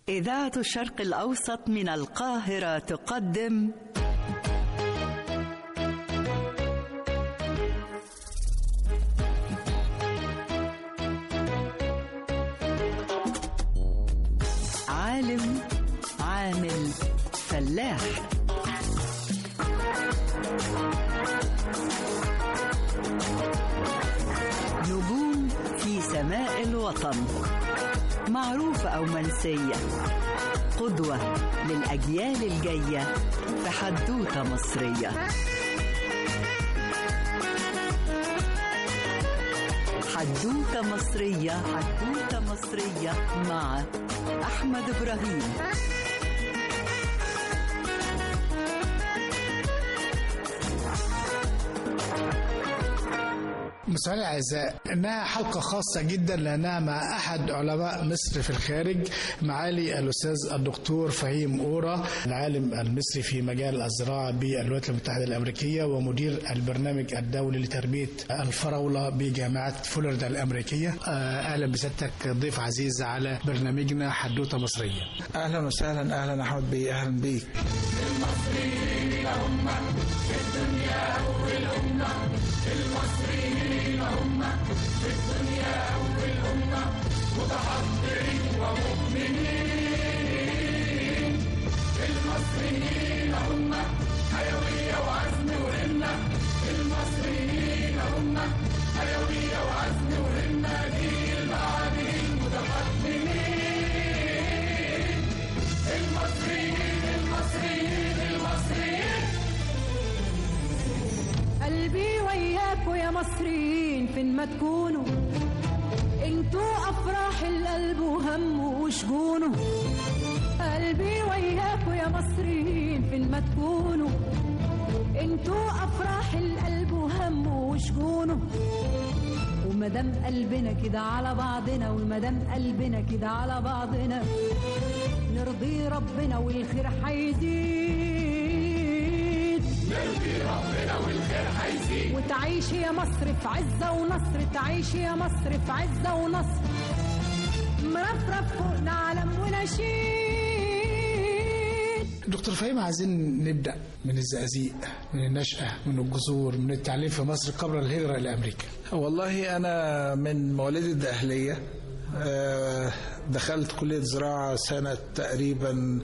إذاعة الشرق الأوسط من القاهرة تقدم عالم عامل فلاح نجوم في سماء الوطن معروفة أو منسية قدوة للأجيال الجاية في حدوتة مصرية حدوتة مصرية حدوتة مصرية مع أحمد إبراهيم مستمعينا الاعزاء انها حلقه خاصه جدا لانها مع احد علماء مصر في الخارج معالي الاستاذ الدكتور فهيم اورا العالم المصري في مجال الزراعه بالولايات المتحده الامريكيه ومدير البرنامج الدولي لتربيه الفراوله بجامعه فلوريدا الامريكيه اهلا بسيادتك ضيف عزيز على برنامجنا حدوته مصريه اهلا وسهلا اهلا احمد بيه اهلا بيك المصريين هم في الدنيا والامه المصريين هم في الدنيا والامه متحضرين ومؤمنين المصريين هم حيويه وعزم وهمه المصريين هم حيويه وعزم وهمه جيل بعدين متقدمين المصريين المصريين المصريين قلبي وياكوا يا مصريين فين ما تكونوا انتوا افراح القلب وهمه وشجونه قلبي وياكوا يا مصريين فين ما تكونوا انتوا افراح القلب وهمه وشجونه ومدام قلبنا كده على بعضنا ومدام قلبنا كده على بعضنا نرضي ربنا والخير هيزيد نرضي ربنا والخير هيزيد وتعيش يا مصر في عزة ونصر تعيش يا مصر في عزة ونصر مرفرف فوقنا علم ونشيد دكتور فهيم عايزين نبدا من الزقازيق من النشاه من الجذور من التعليم في مصر قبل الهجره الى امريكا والله انا من مواليد الدقهليه آه، دخلت كليه زراعه سنه تقريبا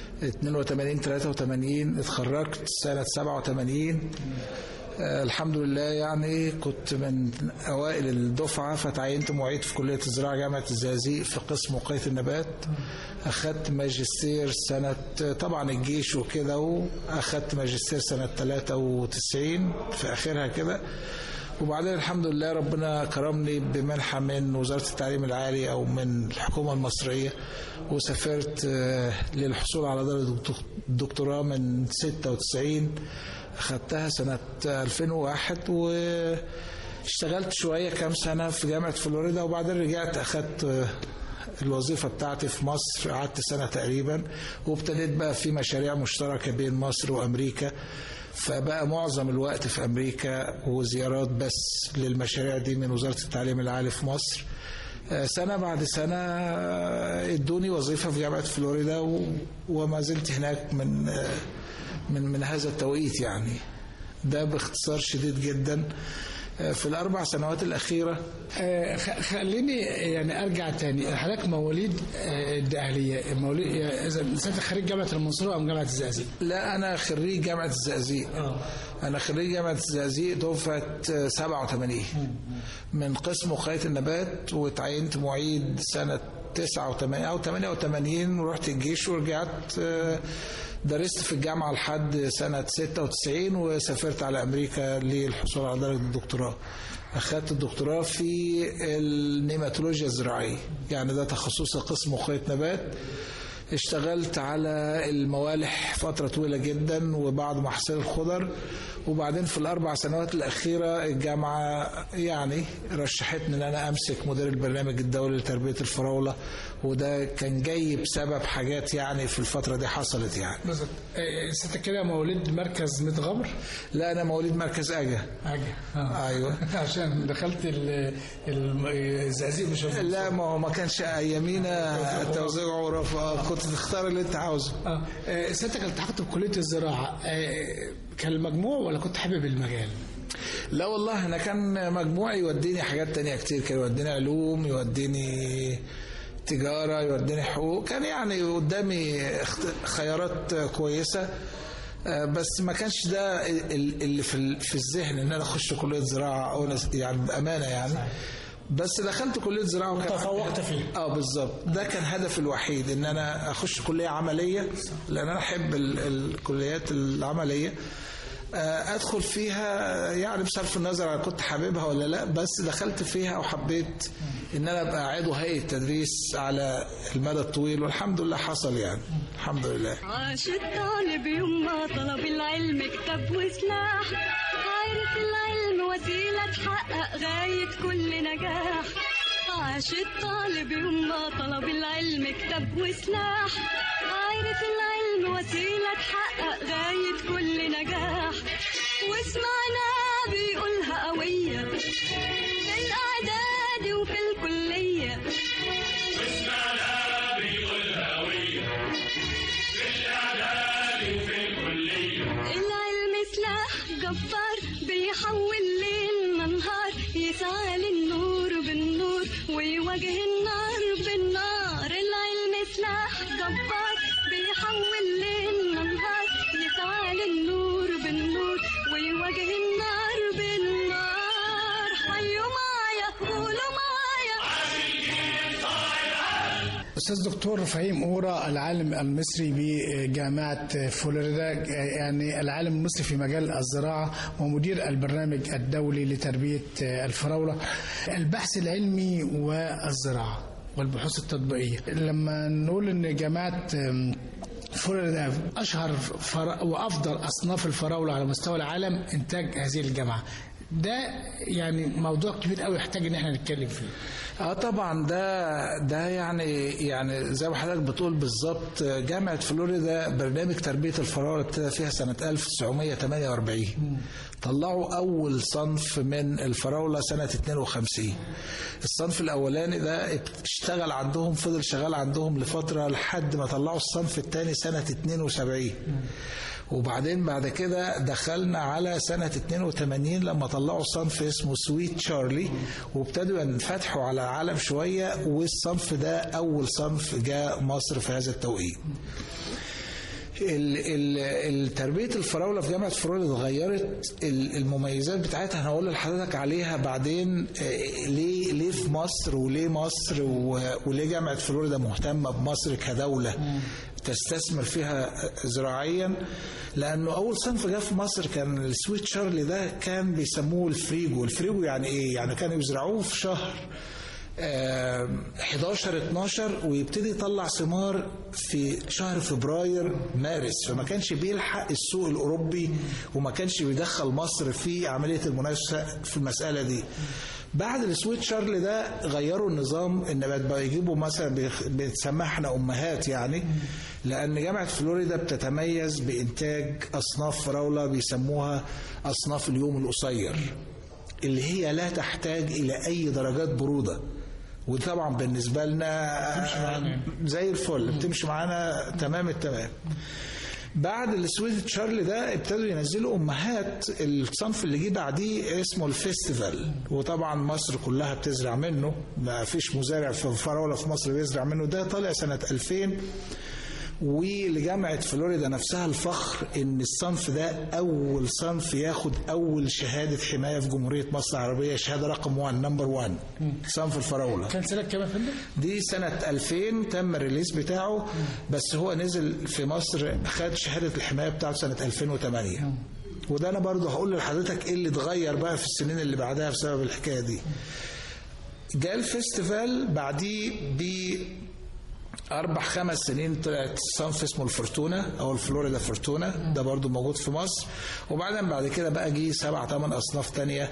82 83 اتخرجت سنه 87 آه، الحمد لله يعني كنت من اوائل الدفعه فتعينت معيد في كليه الزراعه جامعه الزقازيق في قسم وقايه النبات اخدت ماجستير سنه طبعا الجيش وكده واخدت ماجستير سنه 93 في اخرها كده وبعدين الحمد لله ربنا كرمني بمنحة من وزارة التعليم العالي أو من الحكومة المصرية وسافرت آه، للحصول على درجة الدكتوراه من 96 أخدتها سنة 2001 واشتغلت شوية كام سنة في جامعة فلوريدا وبعدين رجعت أخدت آه، الوظيفة بتاعتي في مصر قعدت سنة تقريبا وابتديت بقى في مشاريع مشتركة بين مصر وأمريكا فبقى معظم الوقت في أمريكا وزيارات بس للمشاريع دي من وزارة التعليم العالي في مصر آه، سنة بعد سنة آه، ادوني وظيفة في جامعة فلوريدا و- وما زلت هناك من آه، من من هذا التوقيت يعني ده باختصار شديد جدا آه، في الأربع سنوات الأخيرة آه، خ- خليني يعني ارجع تاني حضرتك مواليد آه، الدقهليه مواليد اذا سنتك خريج جامعه المنصوره ام جامعه الزقازيق؟ لا أنا خريج جامعة الزقازيق أنا خريج جامعة الزقازيق دفعة آه، 87 من قسم وقاية النبات وتعينت معيد سنة 89 أو 88 ورحت الجيش ورجعت آه، درست في الجامعة لحد سنة 96 وسافرت على أمريكا للحصول على درجة الدكتوراه أخذت الدكتوراه في النيماتولوجيا الزراعية يعني ده تخصصي قسم وقاية نبات اشتغلت على الموالح فترة طويلة جدا وبعض محاصيل الخضر وبعدين في الأربع سنوات الأخيرة الجامعة يعني رشحتني إن أنا أمسك مدير البرنامج الدولي لتربية الفراولة وده كان جاي بسبب حاجات يعني في الفترة دي حصلت يعني بالظبط آه، ستة كده مواليد مركز ميت غمر لا أنا مواليد مركز أجا حاجة آه. أيوه عشان دخلت ال- ال- الزقازيق مش هتوصل. لا ما هو ما كانش أيامينا توزيع عرف آه، كنت تختار اللي أنت عاوزه اه آه، ستك التحقت بكلية الزراعة آه، كان المجموع ولا كنت حابب المجال؟ لا والله انا كان مجموعي يوديني حاجات تانية كتير كان يوديني علوم يوديني تجارة يوديني حقوق كان يعني قدامي اخت- خيارات كويسة آه، بس ما كانش ده ال- اللي في ال- في الذهن ان انا اخش كلية زراعة او أنا- يعني بامانة يعني بس دخلت كلية زراعة وكان وتفوقت فيه. اه بالظبط ده كان هدفي الوحيد ان انا اخش كليه عمليه لان انا احب ال- الكليات العمليه آه، ادخل فيها يعني بصرف النظر انا كنت حاببها ولا لا بس دخلت فيها وحبيت ان انا ابقى عضو هيئه تدريس على المدى الطويل والحمد لله حصل يعني الحمد لله عاش الطالب يوم ما طلب العلم كتاب وسلاح عارف العلم وسيلة تحقق غاية كل نجاح عاش الطالب يوم ما طلب العلم كتاب وسلاح عارف العلم وسيلة تحقق غاية كل نجاح واسمعنا بيقولها قوية في الإعداد وفي الكلية العلم سلاح جبار بيحول ليلنا نهار يسعى للنور بالنور ويواجه النار بالنار العلم سلاح جبار بيحول ليلنا نهار يسعى للنور بالنور ويواجه النار بالنار حيوا معايا قولوا معايا أستاذ دكتور فهيم أورا العالم المصري بجامعة فلوريدا يعني العالم المصري في مجال الزراعة ومدير البرنامج الدولي لتربية الفراولة البحث العلمي والزراعة والبحوث التطبيقية لما نقول إن جامعة فلوريدا أشهر فر... وأفضل أصناف الفراولة على مستوى العالم إنتاج هذه الجامعة ده يعني موضوع كبير قوي يحتاج ان احنا نتكلم فيه اه طبعا ده ده يعني يعني زي ما حضرتك بتقول بالظبط جامعه فلوريدا برنامج تربيه الفراوله ابتدى فيها سنه 1948 طلعوا اول صنف من الفراوله سنه 52 الصنف الاولاني ده اشتغل عندهم فضل شغال عندهم لفتره لحد ما طلعوا الصنف الثاني سنه 72 وبعدين بعد كده دخلنا على سنة 82 لما طلعوا صنف اسمه سويت شارلي وابتدوا ينفتحوا على العالم شوية والصنف ده أول صنف جاء مصر في هذا التوقيت ال- ال- تربية الفراولة في جامعة فلوريدا اتغيرت ال- المميزات بتاعتها أنا هقول لحضرتك عليها بعدين آه، ليه ليه في مصر وليه مصر و- وليه جامعة فلوريدا مهتمة بمصر كدولة تستثمر فيها زراعيا لأنه أول صنف جه في مصر كان السويت شارلي ده كان بيسموه الفريجو الفريجو يعني إيه؟ يعني كانوا يزرعوه في شهر آه، 11 12 ويبتدي يطلع ثمار في شهر فبراير مارس فما كانش بيلحق السوق الاوروبي وما كانش بيدخل مصر في عمليه المنافسه في المساله دي بعد السويت شارل ده غيروا النظام ان بقت بقى يجيبوا مثلا بيخ- بنسميها احنا امهات يعني لان جامعه فلوريدا بتتميز بانتاج اصناف فراوله بيسموها اصناف اليوم القصير اللي هي لا تحتاج الى اي درجات بروده ودي طبعا بالنسبه لنا زي الفل بتمشي معانا تمام التمام بعد السويت تشارلي ده ابتدوا ينزلوا امهات الصنف اللي جه بعديه اسمه الفيستيفال وطبعا مصر كلها بتزرع منه ما فيش مزارع في فراوله في مصر بيزرع منه ده طالع سنه 2000 ولجامعة فلوريدا نفسها الفخر ان الصنف ده اول صنف ياخد اول شهادة حماية في جمهورية مصر العربية شهادة رقم 1 نمبر 1 صنف الفراولة كان سنه كام يا فندم؟ دي سنة 2000 تم الريليز بتاعه بس هو نزل في مصر خد شهادة الحماية بتاعته سنة 2008 وده انا برضه هقول لحضرتك ايه اللي اتغير بقى في السنين اللي بعدها بسبب الحكاية دي جاء الفيستيفال بعديه ب أربع خمس سنين طلعت صنف اسمه الفورتونا أو الفلوريدا فورتونا ده برضو موجود في مصر وبعدين بعد كده بقى جه سبع ثمان أصناف تانية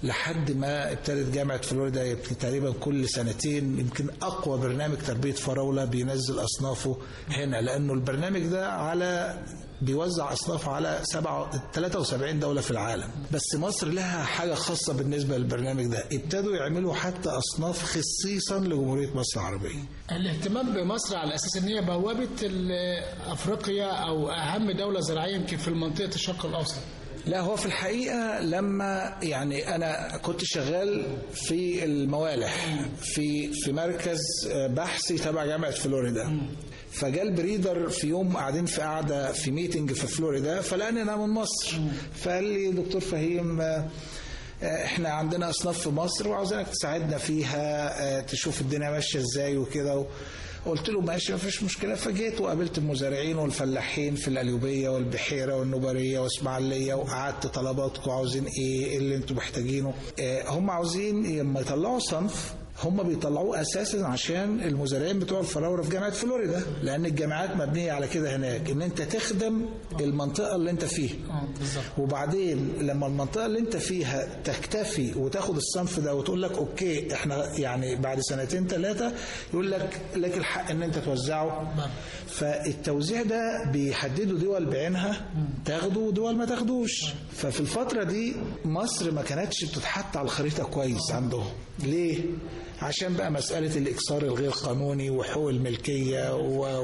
لحد ما ابتدت جامعة فلوريدا يمكن تقريبا كل سنتين يمكن أقوى برنامج تربية فراولة بينزل أصنافه هنا لأنه البرنامج ده على بيوزع أصنافه على 7 73 دولة في العالم بس مصر لها حاجة خاصة بالنسبة للبرنامج ده ابتدوا يعملوا حتى أصناف خصيصا لجمهورية مصر العربية الاهتمام بمصر على اساس ان هي بوابه ال- افريقيا او اهم دوله زراعيه يمكن في منطقه الشرق الاوسط لا هو في الحقيقة لما يعني أنا كنت شغال في الموالح في في مركز بحثي تبع جامعة فلوريدا فجاء البريدر في يوم قاعدين في قاعدة في ميتنج في فلوريدا فلقاني أنا من مصر فقال لي دكتور فهيم آه، آه، احنا عندنا اصناف في مصر وعاوزينك تساعدنا فيها آه، تشوف الدنيا ماشيه ازاي وكده قلت له ماشي مفيش مشكله فجيت وقابلت المزارعين والفلاحين في القليوبيه والبحيره والنوبريه واسماعيليه وقعدت طلباتكم عاوزين ايه إيه اللي انتم محتاجينه آه، هم عاوزين لما يطلعوا صنف هم بيطلعوه اساسا عشان المزارعين بتوع الفراوله في جامعه فلوريدا لان الجامعات مبنيه على كده هناك ان انت تخدم المنطقه اللي انت فيها اه بالظبط وبعدين لما المنطقه اللي انت فيها تكتفي وتاخد الصنف ده وتقول لك اوكي احنا يعني بعد سنتين ثلاثه يقول لك لك الحق ان انت توزعه فالتوزيع ده بيحددوا دول بعينها تاخده ودول ما تاخدوش ففي الفتره دي مصر ما كانتش بتتحط على الخريطه كويس عندهم ليه؟ عشان بقى مسألة الإكسار الغير قانوني وحقوق الملكية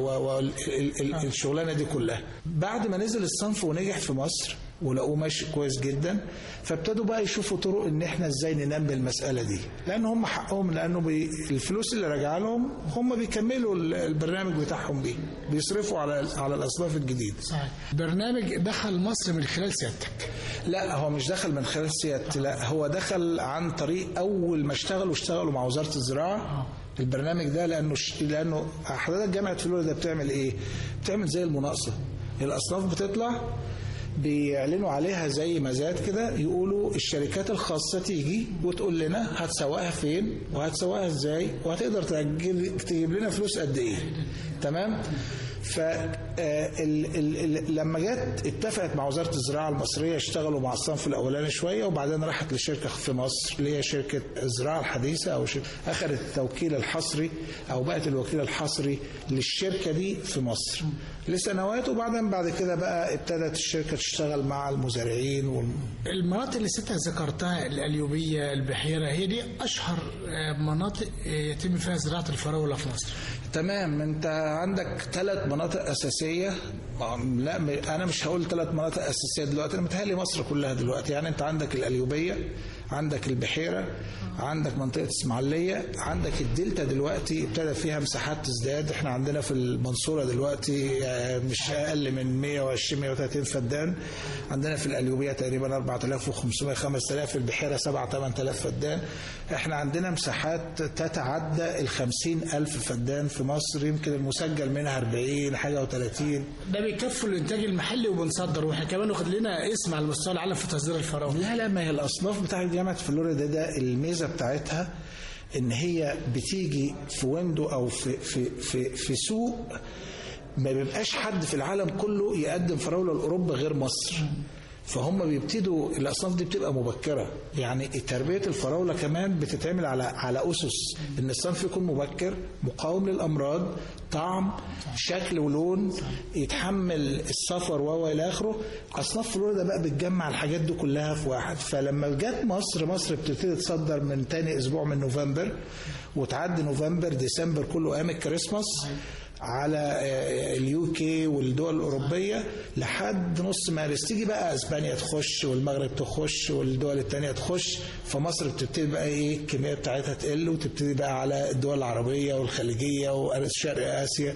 والشغلانة دي كلها بعد ما نزل الصنف ونجح في مصر ولقوه ماشي كويس جدا فابتدوا بقى يشوفوا طرق ان احنا ازاي ننمي المساله دي لان هم حقهم لانه بي الفلوس اللي راجعه لهم هم بيكملوا ال- البرنامج بتاعهم بيه بيصرفوا على على الاصناف الجديده صحيح برنامج دخل مصر من خلال سيادتك لا هو مش دخل من خلال سيادة لا هو دخل عن طريق اول ما اشتغلوا اشتغلوا مع وزاره الزراعه البرنامج ده لانه ش... لانه حضرتك جامعه فلوريدا بتعمل ايه؟ بتعمل زي المناقصه الاصناف بتطلع بيعلنوا عليها زي مزاد كده يقولوا الشركات الخاصة تيجي وتقول لنا هتسوقها فين وهتسوقها ازاي وهتقدر تجيب تجيب لنا فلوس قد ايه تمام ف آه، ال- ال- ال- لما جت اتفقت مع وزاره الزراعه المصريه اشتغلوا مع الصنف الاولاني شويه وبعدين راحت لشركه في مصر اللي هي شركه الزراعه الحديثه او شركة اخذت التوكيل الحصري او بقت الوكيل الحصري للشركه دي في مصر لسنوات وبعدين بعد كده بقى ابتدت الشركه تشتغل مع المزارعين والم... المناطق اللي ستة ذكرتها القليوبية البحيرة هي دي أشهر آه، مناطق آه، يتم فيها زراعة الفراولة في مصر تمام انت عندك ثلاث مناطق اساسيه لا م- انا مش هقول ثلاث مناطق اساسيه دلوقتي انا متهيألي مصر كلها دلوقتي يعني انت عندك القليوبيه عندك البحيره عندك منطقه اسماعيليه عندك الدلتا دلوقتي ابتدى فيها مساحات تزداد احنا عندنا في المنصوره دلوقتي آه، مش اقل من 120 130 فدان عندنا في القليوبيه تقريبا 4500 5000 البحيره 7 8000 فدان احنا عندنا مساحات تتعدى ال 50000 فدان في مصر يمكن المسجل منها 40 حاجه و30 ده بيكفوا الإنتاج المحلي وبنصدر وإحنا كمان واخد لنا اسم على مستوى العالم في تصدير الفراولة لا لا ما هي الاصناف بتاعت جامعه فلوريدا ده الميزه بتاعتها ان هي بتيجي في ويندو او في في في في سوق ما بيبقاش حد في العالم كله يقدم فراوله لاوروبا غير مصر فهم بيبتدوا الاصناف دي بتبقى مبكره يعني تربيه الفراوله كمان بتتعمل على على اسس ان الصنف يكون مبكر مقاوم للامراض طعم شكل ولون يتحمل السفر و الى اخره اصناف فلوريدا بقى بتجمع الحاجات دي كلها في واحد فلما جت مصر مصر بتبتدي تصدر من تاني اسبوع من نوفمبر وتعدي نوفمبر ديسمبر كله ايام الكريسماس على آه، اليو كي والدول الاوروبيه لحد نص مارس تيجي بقى اسبانيا تخش والمغرب تخش والدول التانية تخش فمصر بتبتدي بقى ايه الكميه بتاعتها تقل وتبتدي بقى على الدول العربيه والخليجيه وشرق اسيا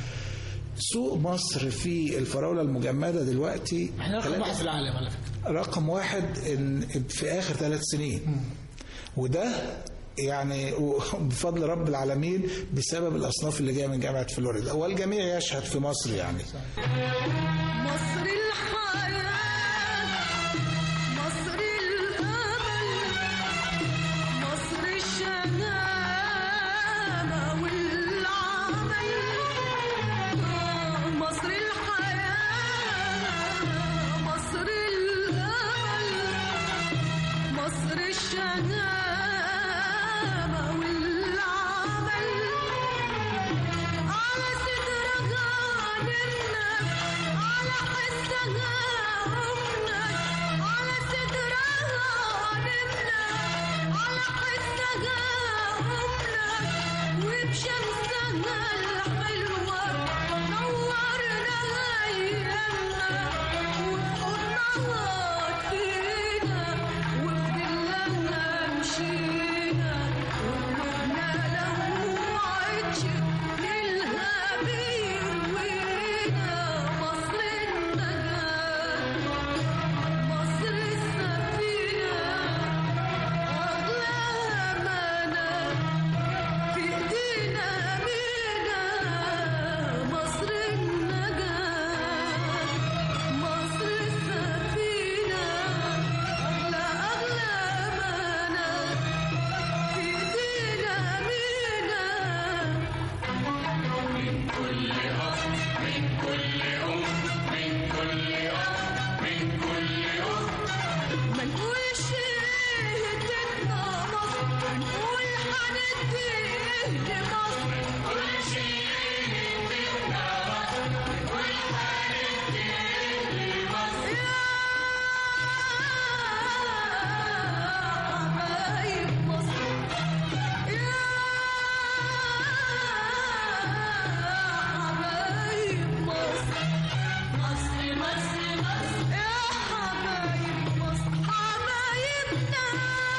سوق مصر في الفراوله المجمده دلوقتي إحنا رقم تلاتة- واحد في العالم على فكرة رقم واحد إن في آخر ثلاث سنين وده يعني بفضل رب العالمين بسبب الأصناف اللي جاية من جامعة فلوريدا والجميع يشهد في مصر يعني مصر الحياة مصر الأمل مصر الشهامة والعمل مصر الحياة مصر الأمل مصر الشهامة أمنا على صدرها نمنا على حسها أمنا وبشمسها الحلوة نورنا أيامنا وفقدناها فينا وبدلها مشينا وقلوبنا لو وعدش ليلها بيروينا مصر النجاة مصر السفينة أغلى أمانة في إيدينا أمينة مصر النجاة مصر السفينة أغلى أغلى أمانة في إيدينا أمينة ما نقولش هدتنا مصر هنقول هنديه لمصر يا حبايب مصر يا حبايب مصر مصر مصر مصر يا حبايب مصر حبايبنا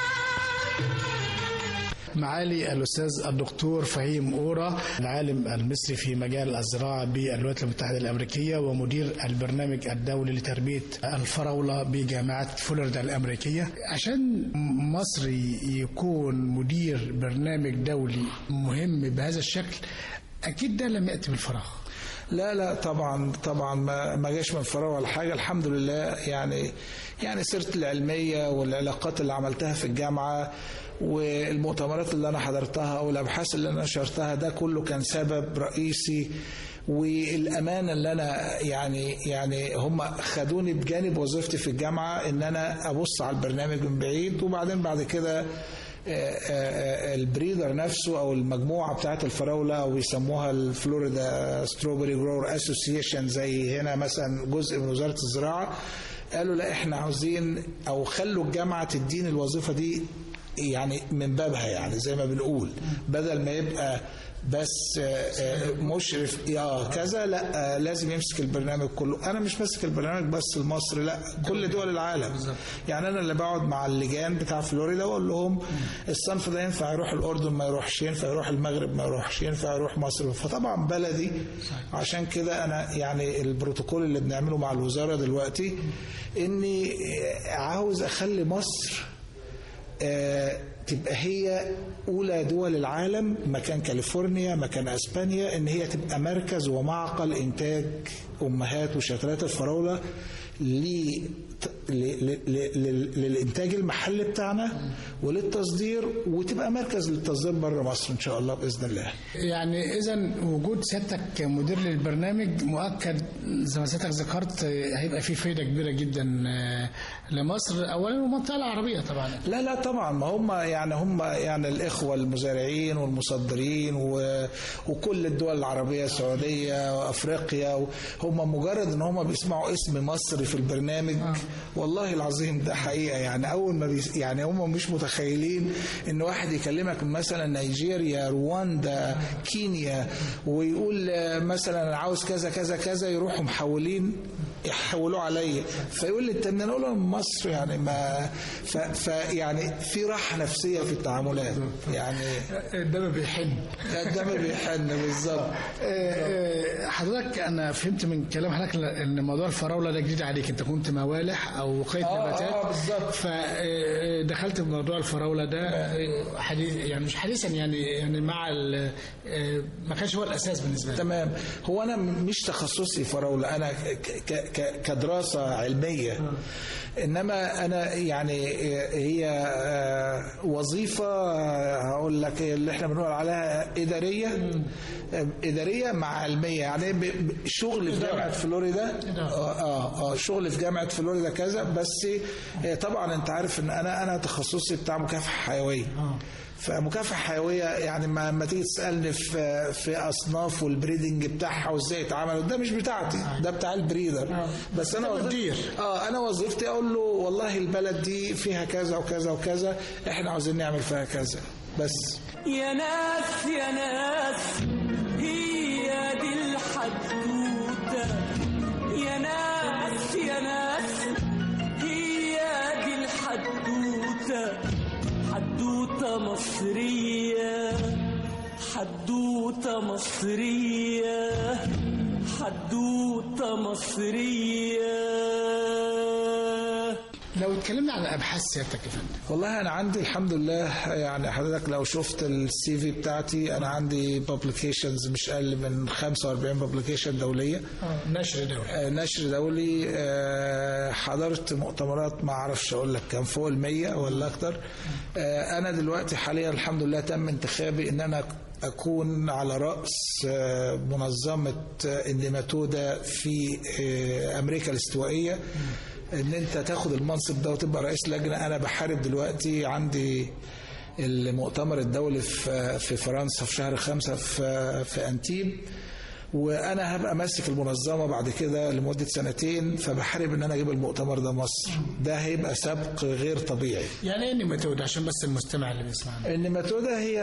معالي الأستاذ الدكتور فهيم أورا العالم المصري في مجال الزراعة بالولايات المتحدة الأمريكية ومدير البرنامج الدولي لتربية الفراولة بجامعة فلوريدا الأمريكية عشان مصر يكون مدير برنامج دولي مهم بهذا الشكل أكيد ده لم يأتي بالفراغ لا لا طبعا طبعا ما ما جاش من فراغ ولا حاجه الحمد لله يعني يعني سيرتي العلميه والعلاقات اللي عملتها في الجامعه والمؤتمرات اللي انا حضرتها والابحاث اللي انا نشرتها ده كله كان سبب رئيسي والامانه اللي انا يعني يعني هم خدوني بجانب وظيفتي في الجامعه ان انا ابص على البرنامج من بعيد وبعدين بعد كده البريدر نفسه او المجموعه بتاعت الفراوله او بيسموها الفلوريدا ستروبري جرور اسوسيشن زي هنا مثلا جزء من وزاره الزراعه قالوا لا احنا عاوزين او خلوا الجامعه تديني الوظيفه دي يعني من بابها يعني زي ما بنقول بدل ما يبقى بس آه، آه، مشرف اه كذا لا آه، لازم يمسك البرنامج كله انا مش ماسك البرنامج بس لمصر لا كل دول العالم يعني انا اللي بقعد مع اللجان بتاع فلوريدا واقول لهم الصنف ده ينفع يروح الاردن ما يروحش ينفع يروح المغرب ما يروحش ينفع يروح مصر فطبعا بلدي عشان كده انا يعني البروتوكول اللي بنعمله مع الوزاره دلوقتي اني آه، عاوز اخلي مصر آه، تبقى هي اولى دول العالم مكان كاليفورنيا مكان اسبانيا ان هي تبقى مركز ومعقل انتاج امهات وشتلات الفراوله ل- ل- ل- ل- للانتاج المحلي بتاعنا وللتصدير وتبقى مركز للتصدير بره مصر ان شاء الله باذن الله يعني اذا وجود سيادتك كمدير للبرنامج مؤكد زي ما سيادتك ذكرت آه، هيبقى فيه فايده كبيره جدا آه، لمصر اولا والمنطقه العربيه طبعا لا لا طبعا ما هم يعني هم يعني الاخوه المزارعين والمصدرين و... وكل الدول العربيه السعوديه وافريقيا هم مجرد ان هم بيسمعوا اسم مصر في البرنامج والله العظيم ده حقيقه يعني اول ما بيس... يعني هم مش متخيلين ان واحد يكلمك من مثلا نيجيريا رواندا كينيا ويقول آه، مثلا انا عاوز كذا كذا كذا يروحوا محولين يحولوه عليا فيقول لي انت منين اقول له من مصر يعني ما ف... ف يعني في راحه نفسيه في التعاملات يعني الدم بيحن الدم بيحن بالظبط آه، حضرتك انا فهمت من كلام حضرتك ان موضوع الفراوله ده جديد عليك انت كنت موالح او وقايه آه، نباتات آه، بالظبط. فدخلت في موضوع الفراوله ده آه، حديث يعني مش حديثا يعني يعني مع ال- آه، ما كانش هو الاساس بالنسبه لي تمام هو انا مش تخصصي فراوله انا ك... ك... ك... كدراسه علميه انما انا يعني هي آه، وظيفه آه، هقول لك اللي احنا بنقول عليها اداريه آه، اداريه مع علميه يعني ب- ب- شغل في جامعه فلوريدا اه اه, آه شغل في جامعه فلوريدا كذا بس آه، طبعا انت عارف ان انا انا تخصصي بتاع مكافحه حيويه فمكافحه حيويه يعني ما ما تيجي تسالني في في اصناف والبريدنج بتاعها وازاي اتعملوا ده مش بتاعتي ده بتاع البريدر بس انا وظيفتي اه انا وظيفتي اقول له والله البلد دي فيها كذا وكذا وكذا احنا عاوزين نعمل فيها كذا بس يا ناس يا ناس هي دي الحدوتة يا ناس يا ناس هي دي الحدوتة حدوتة مصرية حدوتة مصرية حدوتة مصرية لو اتكلمنا عن ابحاث سيادتك يا فندم والله انا عندي الحمد لله يعني حضرتك لو شفت السي في بتاعتي انا عندي بابليكيشنز مش اقل من 45 بابليكيشن دوليه نشر دولي آه، نشر دولي آه، حضرت مؤتمرات ما اعرفش اقول لك كان فوق المية ولا اكتر آه، انا دلوقتي حاليا الحمد لله تم انتخابي ان انا اكون على راس آه، منظمه آه، النيماتودا في آه، امريكا الاستوائيه ان انت تاخد المنصب ده وتبقى رئيس لجنه انا بحارب دلوقتي عندي المؤتمر الدولي في في فرنسا في شهر خمسة في في انتيب وانا هبقى ماسك المنظمه بعد كده لمده سنتين فبحارب ان انا اجيب المؤتمر ده مصر ده هيبقى سبق غير طبيعي يعني ايه نيماتود عشان بس المستمع اللي بيسمعنا النيماتودا هي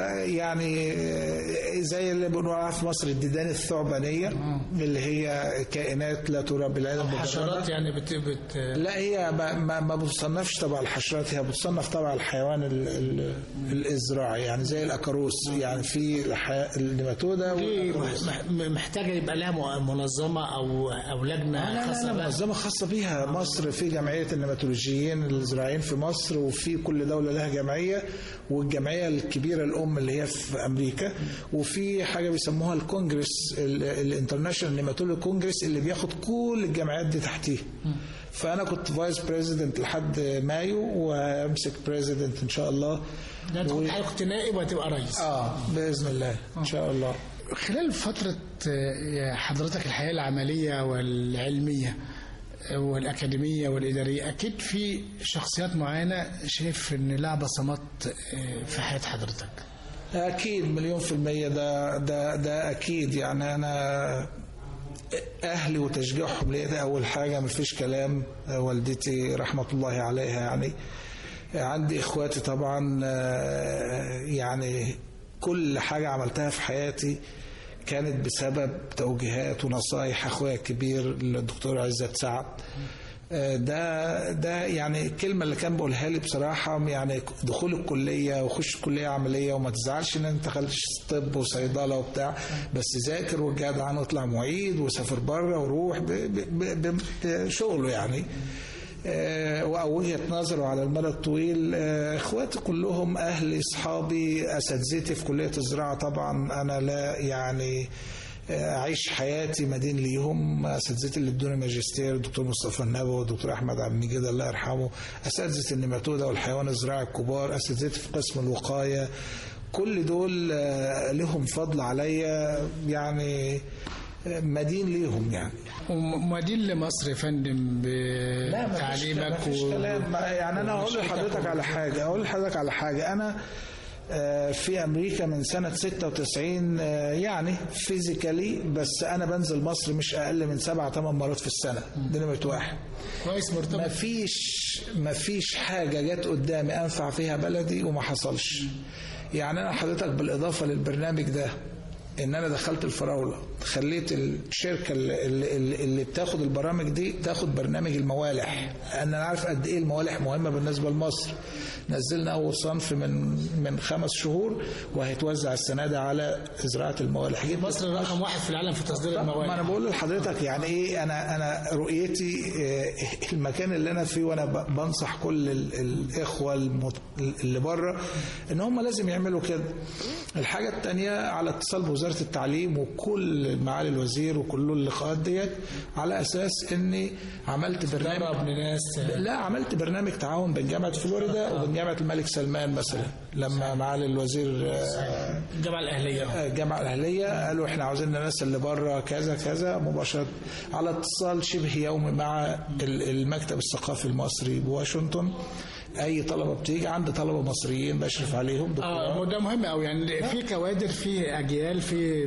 يعني زي اللي بنقولها في مصر الديدان الثعبانيه اللي هي كائنات لا ترى بالعين حشرات المجرده يعني بت, بت لا هي ما, ما, ما بتصنفش تبع الحشرات هي بتصنف تبع الحيوان ال ال الازراعي يعني زي الاكاروس يعني في الحي- النيماتودا دي والأكاروس. مح- محتاجه يبقى لها م- منظمه او او لجنه لا خاصه لا بها منظمة خاصة بيها مصر في جمعية النيماتولوجيين الزراعيين في مصر وفي كل دولة لها جمعية والجمعية الكبيرة الأم اللي هي في أمريكا وفي حاجة بيسموها الكونجرس الانترناشونال نيماتولوجي كونجرس اللي بياخد كل الجمعيات دي تحتيه فأنا كنت فايس بريزيدنت لحد مايو وهمسك بريزيدنت إن شاء الله يعني تكون حضرتك كنت نائب وهتبقى رئيس اه بإذن الله إن شاء الله خلال فترة آه، حضرتك الحياة العملية والعلمية آه، والأكاديمية والإدارية أكيد في شخصيات معينة شايف إن لها بصمات آه، في حياة حضرتك أكيد مليون في المية ده ده ده أكيد يعني أنا أهلي وتشجيعهم ليا ده أول حاجة مفيش كلام والدتي رحمة الله عليها يعني عندي إخواتي طبعا آه، يعني كل حاجة عملتها في حياتي كانت بسبب توجيهات ونصايح أخويا الكبير الدكتور عزت سعد آه، ده ده يعني الكلمة اللي كان بقولها لي بصراحة يعني دخول الكلية وخش كلية عملية وما تزعلش ان انت دخلتش طب وصيدلة وبتاع بس ذاكر وجدع واطلع معيد وسافر بره وروح ب- ب- ب- بشغله يعني آه، او وجهه نظره على المدى الطويل آه، اخواتي كلهم اهلي اصحابي اساتذتي في كليه الزراعه طبعا انا لا يعني آه، اعيش حياتي مدين ليهم اساتذتي اللي ادوني ماجستير الدكتور مصطفى النبوي والدكتور احمد عبد المجيد الله يرحمه اساتذه النيماتودا والحيوان الزراعي الكبار اساتذتي في قسم الوقايه كل دول آه، لهم فضل عليا يعني آه، مدين ليهم يعني ومدين لمصر يا فندم لا ما بتعليمك فيش و- كلام ما- يعني انا هقول ومشيتك لحضرتك و- على حاجه اقول لحضرتك على حاجه انا آه، في امريكا من سنه 96 آه، يعني فيزيكالي بس انا بنزل مصر مش اقل من سبع ثمان مرات في السنه دي نمره واحد كويس ما مرتبط فيش ما فيش حاجه جت قدامي انفع فيها بلدي وما حصلش يعني انا حضرتك بالاضافه للبرنامج ده ان انا دخلت الفراوله خليت الشركه اللي, اللي, اللي بتاخد البرامج دي تاخد برنامج الموالح انا عارف قد ايه الموالح مهمه بالنسبه لمصر نزلنا اول صنف من من خمس شهور وهيتوزع السنه دي على زراعه الموالح جبت مصر رقم واحد في العالم في تصدير ما انا المواد بقول لحضرتك يعني ايه انا انا رؤيتي آه، المكان اللي انا فيه وانا ب- بنصح كل ال- الاخوه المت- اللي بره ان هم لازم يعملوا كده الحاجه الثانيه على اتصال بوزاره وزاره التعليم وكل معالي الوزير وكل اللقاءات ديت على اساس اني عملت برنامج تقرب لناس لا عملت برنامج تعاون بين جامعه فلوريدا وبين جامعه الملك سلمان مثلا لما معالي الوزير آه، الجامعه الاهليه الجامعه الاهليه قالوا احنا عاوزين الناس اللي بره كذا كذا مباشره على اتصال شبه يومي مع ال- المكتب الثقافي المصري بواشنطن اي طلبه بتيجي عندي طلبه مصريين بشرف عليهم اه دكتوراه وده مهم قوي يعني في كوادر في اجيال في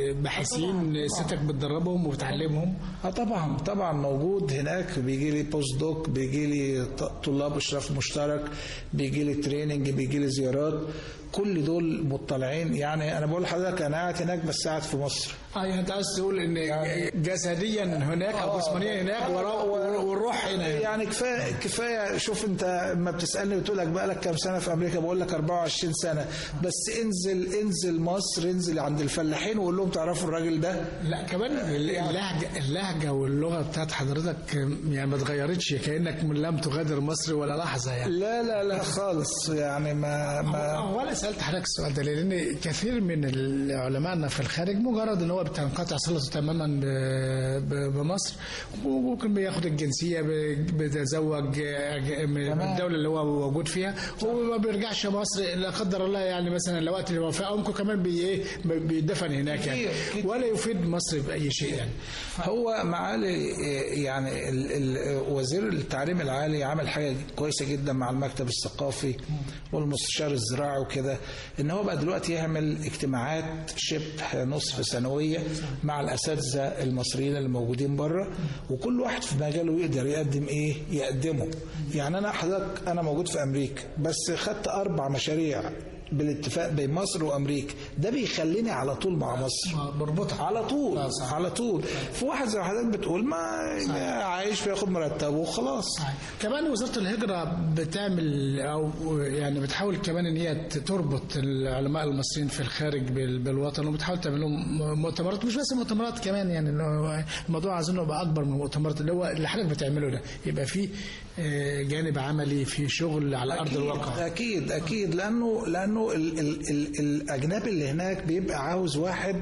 باحثين ستك بتدربهم وبتعلمهم اه طبعا طبعا موجود هناك بيجي لي بوست دوك بيجي لي ط- طلاب اشراف مشترك بيجي لي تريننج بيجي لي زيارات كل دول مطلعين يعني انا بقول لحضرتك انا قاعد هناك بس قاعد في مصر اه يعني انت عايز تقول ان جسديا هناك او جسمانيا هناك ورا- والروح هنا يعني كفايه كفايه شوف انت لما بتسالني بتقول لك بقى لك كام سنه في امريكا بقول لك 24 سنه بس انزل انزل مصر انزل عند الفلاحين وقول لهم تعرفوا الراجل ده لا كمان اللهجه اللهجه واللغه بتاعت حضرتك يعني ما اتغيرتش كانك لم تغادر مصر ولا لحظه يعني لا لا لا خالص يعني ما ما هو انا سالت حضرتك السؤال ده لان كثير من علمائنا في الخارج مجرد ان هو بتنقطع صلته تماما ب- ب- بمصر وممكن بياخد الجنسيه ب- بيتزوج من الدوله اللي هو موجود فيها وما بيرجعش مصر لا قدر الله يعني مثلا لو وقت الوفاه ممكن كمان بي ايه بيدفن هناك يعني كتير- كتير. ولا يفيد مصر باي شيء يعني هو معالي يعني ال- ال- وزير التعليم العالي عمل حاجه كويسه جدا مع المكتب الثقافي والمستشار الزراعي وكده ان هو بقى دلوقتي يعمل اجتماعات شبه نصف سنويه مع الاساتذه المصريين اللي موجودين بره وكل واحد في مجاله يقدر يقدم ايه يقدمه يعني انا حضرتك انا موجود في امريكا بس خدت اربع مشاريع بالاتفاق بين مصر وامريكا ده بيخليني على طول مع مصر بربطها على طول آه، صح. على طول في واحد زي ما حضرتك بتقول ما عايش بياخد مرتبه وخلاص كمان وزاره الهجره بتعمل او يعني بتحاول كمان ان هي تربط العلماء المصريين في الخارج بال- بالوطن وبتحاول تعمل لهم مؤتمرات مش بس مؤتمرات كمان يعني إنه هو الموضوع عايزينه يبقى اكبر من المؤتمرات اللي هو اللي حضرتك بتعمله ده يبقى فيه آه، جانب عملي في شغل على ارض الواقع اكيد اكيد لانه لانه ال ال ال الاجنبي اللي هناك بيبقى عاوز واحد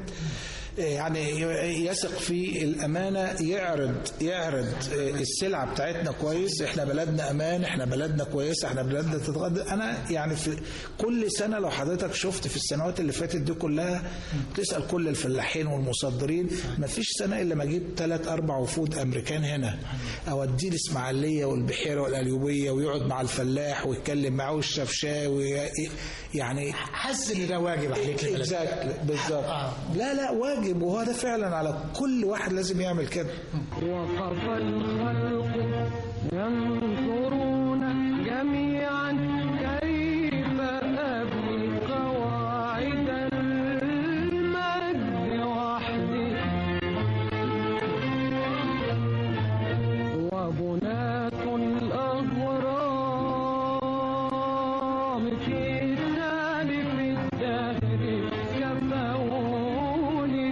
يعني يثق في الامانه يعرض يعرض السلعه بتاعتنا كويس احنا بلدنا امان احنا بلدنا كويسه احنا بلدنا تتقدم انا يعني في كل سنه لو حضرتك شفت في السنوات اللي فاتت دي كلها تسال كل الفلاحين والمصدرين ما فيش سنه الا ما اجيب ثلاث اربع وفود امريكان هنا اوديه الاسماعيليه والبحيره والقليوبيه ويقعد مع الفلاح ويتكلم معاه ويشرب شاي وي- يعني حاسس ان ده واجب عليك لبلدك. اكزاكتلي بالظبط لا لا واجب وهو ده فعلا على كل واحد لازم يعمل كده وقف الخلق ينظرون جميعا كيف أبني قواعد المجد وحدي وبناة الأغرام في سالف الدهر كفوني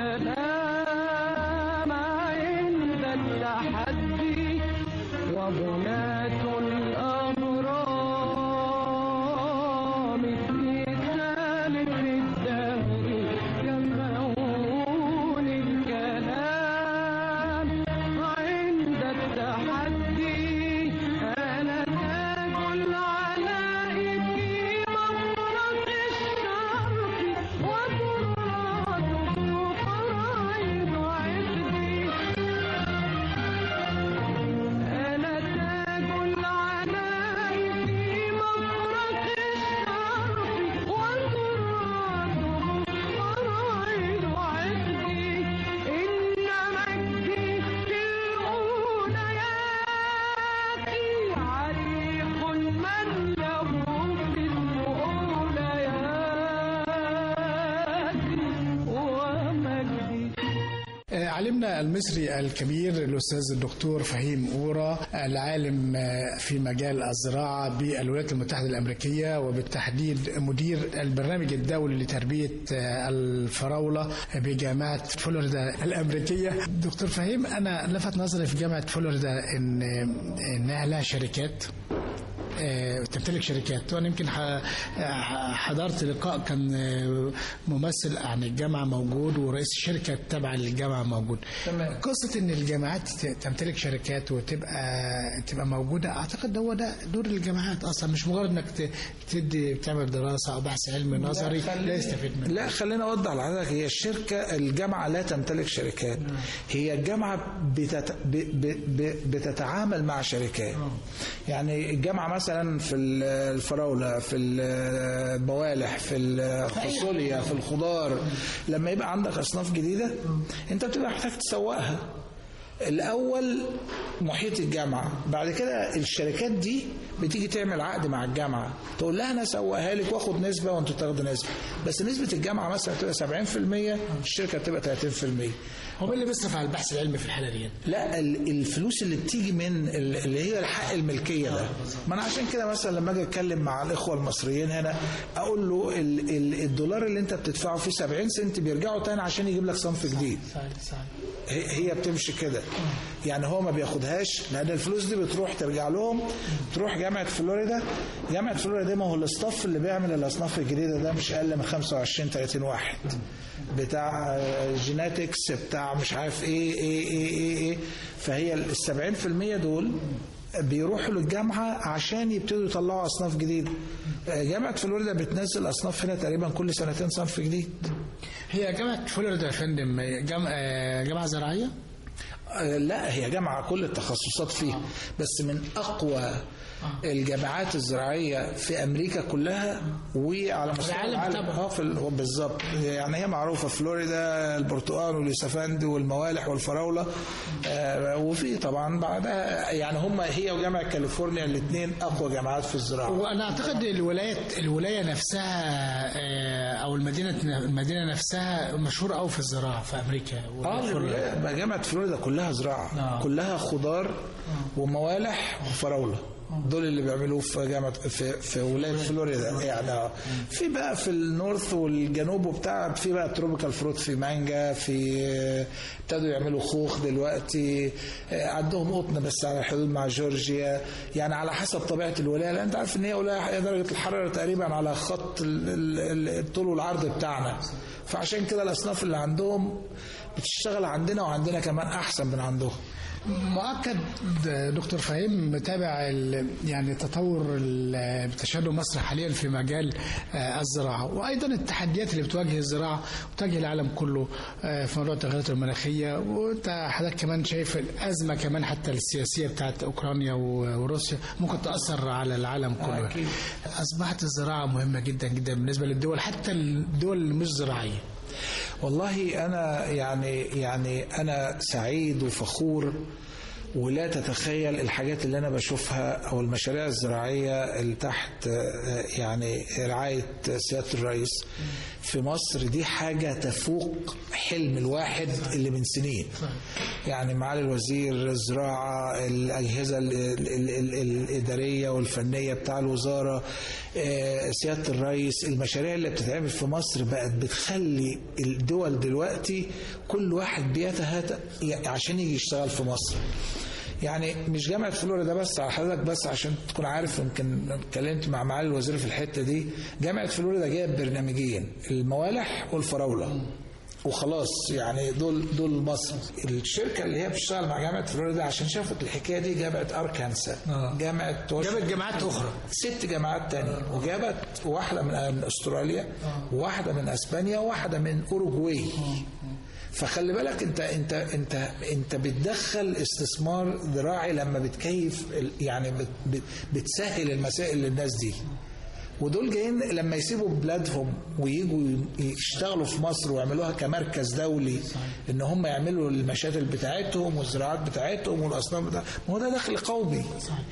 الكلام عند التحدي وبناة الأغرام في سالف الدهر كفوني الكلام عند التحدي أنا تاج العلاء في مفرق الشرق وتراته فرائض عقدي أنا تاج العلاء في مفرق الشرق وتراته فرائض عقدي إن مجدي في الأوليات عريق من له في الأوليات ومجدي آه، علمنا المصري الكبير الأستاذ الدكتور فهيم أورا العالم آه، في مجال الزراعة بالولايات المتحدة الأمريكية وبالتحديد مدير البرنامج الدولي لتربية آه، الفراولة بجامعة فلوريدا الأمريكية دكتور فهيم أنا لفت نظري في جامعة فلوريدا إن إنها لها شركات آه، تمتلك شركات وانا يمكن ح- ح- حضرت لقاء كان آه، ممثل عن الجامعه موجود ورئيس شركه تابعه للجامعه موجود تمام. قصه ان الجامعات ت- تمتلك شركات وتبقى تبقى موجوده اعتقد هو ده دور الجامعات اصلا مش مجرد انك ت- تدي بتعمل دراسه او بحث علمي نظري لا يستفيد منه لا خلينا اوضح لحضرتك هي الشركه الجامعه لا تمتلك شركات هي الجامعه بتت... ب... ب... ب... بتتعامل مع شركات يعني الجامعه مثلا في الفراوله في الموالح في الفاصوليا في الخضار لما يبقى عندك اصناف جديده انت بتبقى محتاج تسوقها الاول محيط الجامعه بعد كده الشركات دي بتيجي تعمل عقد مع الجامعه تقول لها انا اسوقها لك واخد نسبه وانتوا تاخدوا نسبه بس نسبه الجامعه مثلا بتبقى 70% الشركه بتبقى 30% هو مين اللي بيصرف على البحث العلمي في الحاله دي؟ لا ال- الفلوس اللي بتيجي من ال- اللي هي الحق الملكيه ده ما انا عشان كده مثلا لما اجي اتكلم مع الاخوه المصريين هنا اقول له ال- ال- الدولار اللي انت بتدفعه فيه 70 سنت بيرجعوا تاني عشان يجيب لك صنف جديد صحيح صحيح هي هي بتمشي كده يعني هو ما بياخدهاش لان الفلوس دي بتروح ترجع لهم تروح جامعه فلوريدا جامعه فلوريدا دي ما هو الاستاف اللي بيعمل الاصناف الجديده ده مش اقل من 25 30 واحد بتاع جيناتكس بتاع مش عارف ايه ايه ايه ايه, إيه. فهي ال 70% دول بيروحوا للجامعة عشان يبتدوا يطلعوا أصناف جديدة جامعة فلوريدا بتنزل أصناف هنا تقريبا كل سنتين صنف جديد هي جامعه فلوريدا يا فندم جامعه جامعه زراعيه؟ آه، لا هي جامعة كل التخصصات فيها بس من أقوى الجامعات الزراعية في أمريكا كلها وعلى مستوى العالم العالم طبعا. اه في ال- بالظبط يعني هي معروفة فلوريدا البرتقال واليوسفندي والموالح والفراولة آه، وفي طبعا بعدها يعني هم هي وجامعة كاليفورنيا الاثنين أقوى جامعات في الزراعة وانا اعتقد الولايات الولايه نفسها آه، او المدينه المدينه نفسها مشهوره قوي في الزراعه في امريكا اه وفلوريدا. الولاية- جامعة فلوريدا كلها زراعة آه. كلها خضار وموالح وفراولة دول اللي بيعملوه في جامعة في, في ولاية فلوريدا يعني آه. في بقى في النورث والجنوب وبتاع في بقى تروبيكال فروت في مانجا في آه، ابتدوا يعملوا خوخ دلوقتي آه، عندهم قطن بس على الحدود مع جورجيا يعني على حسب طبيعة الولاية لأن أنت عارف إن هي ولاية درجة الحرارة تقريبا على خط ال- ال- ال- الطول والعرض بتاعنا فعشان كده الأصناف اللي عندهم بتشتغل عندنا وعندنا كمان احسن من عندهم مؤكد دكتور فهيم متابع ال- يعني تطور ال- تشهده مصر حاليا في مجال آه، الزراعه وايضا التحديات اللي بتواجه الزراعه وتواجه العالم كله آه، في موضوع التغيرات المناخيه وانت حضرتك كمان شايف الازمه كمان حتى السياسيه بتاعت اوكرانيا و- وروسيا ممكن تاثر على العالم كله أكيد. اصبحت الزراعه مهمه جدا جدا بالنسبه للدول حتى الدول اللي مش زراعيه والله انا يعني يعني انا سعيد وفخور ولا تتخيل الحاجات اللي انا بشوفها او المشاريع الزراعيه اللي تحت آه، يعني رعايه سياده الرئيس في مصر دي حاجه تفوق حلم الواحد اللي من سنين يعني معالي الوزير الزراعه الاجهزه ال- ال- ال- ال- الاداريه والفنيه بتاع الوزاره آه، سياده الرئيس المشاريع اللي بتتعمل في مصر بقت بتخلي الدول دلوقتي كل واحد بيتهات عشان يجي يشتغل في مصر يعني مش جامعة فلوريدا بس على حضرتك بس عشان تكون عارف يمكن اتكلمت مع معالي الوزير في الحتة دي جامعة فلوريدا جايب برنامجين الموالح والفراولة وخلاص يعني دول دول مصر الشركه اللي هي بتشتغل مع جامعه فلوريدا عشان شافت الحكايه دي جابت اركانسا آه. جامعه جابت جامعات أخرى. ست جامعات تانية وجابت واحده من من استراليا وواحده من اسبانيا وواحده من اوروجواي فخلي بالك انت انت انت انت بتدخل استثمار زراعي لما بتكيف ال- يعني بت بت بتسهل المسائل للناس دي ودول جايين لما يسيبوا بلادهم ويجوا يشتغلوا في مصر ويعملوها كمركز دولي ان هم يعملوا المشاتل بتاعتهم والزراعات بتاعتهم والاصناف بتاعتهم ما هو ده دخل قومي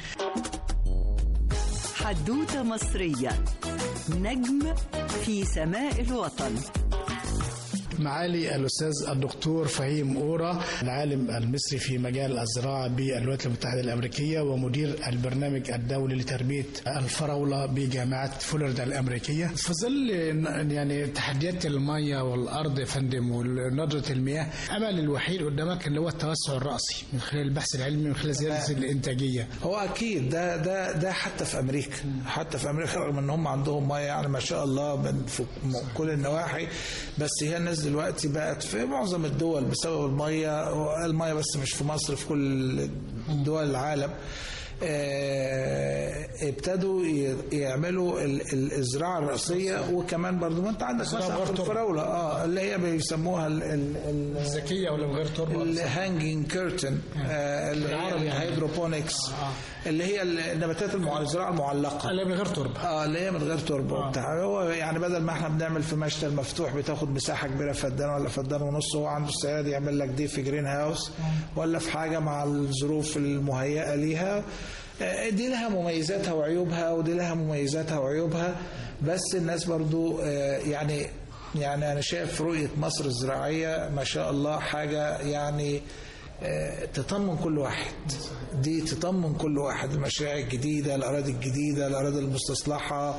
حدوتة مصرية نجم في سماء الوطن معالي الأستاذ الدكتور فهيم أورا العالم المصري في مجال الزراعة بالولايات المتحدة الأمريكية ومدير البرنامج الدولي لتربية الفراولة بجامعة فلوريدا الأمريكية في ظل يعني تحديات المية والأرض يا فندم وندرة المياه أمل الوحيد قدامك اللي هو التوسع الرأسي من خلال البحث العلمي من خلال زيادة الإنتاجية هو اكيد ده ده ده حتى في امريكا حتى في امريكا رغم ان هم عندهم ميه يعني ما شاء الله من في م- كل النواحي بس هي الناس دلوقتي بقت في معظم الدول بسبب الميه الميه بس مش في مصر في كل دول العالم آه، ابتدوا ي- يعملوا ال- ال- الزراعه الرئيسيه وكمان برضو ما انت عندك مثلا غير في تربة. الفراوله اه اللي هي بيسموها ال- ال- ال- ذكية ولا من غير تربة الهانجينج كيرتن اللي هي بالعربي يعني. الهيدروبونكس اللي هي النباتات المع- الزراعه المعلقه اللي من غير تربة اه اللي هي من غير تربه وبتاع هو يعني بدل ما احنا بنعمل في مشتل مفتوح بتاخد مساحه كبيره فدان ولا فدان ونص هو عنده استعداد يعمل لك دي في جرين هاوس ولا في حاجه مع الظروف المهيئه ليها آه، دي لها مميزاتها وعيوبها ودي لها مميزاتها وعيوبها بس الناس برضو آه، يعني يعني انا شايف رؤيه مصر الزراعيه ما شاء الله حاجه يعني آه، تطمن كل واحد دي تطمن كل واحد المشاريع الجديدة الأراضي الجديدة الأراضي المستصلحة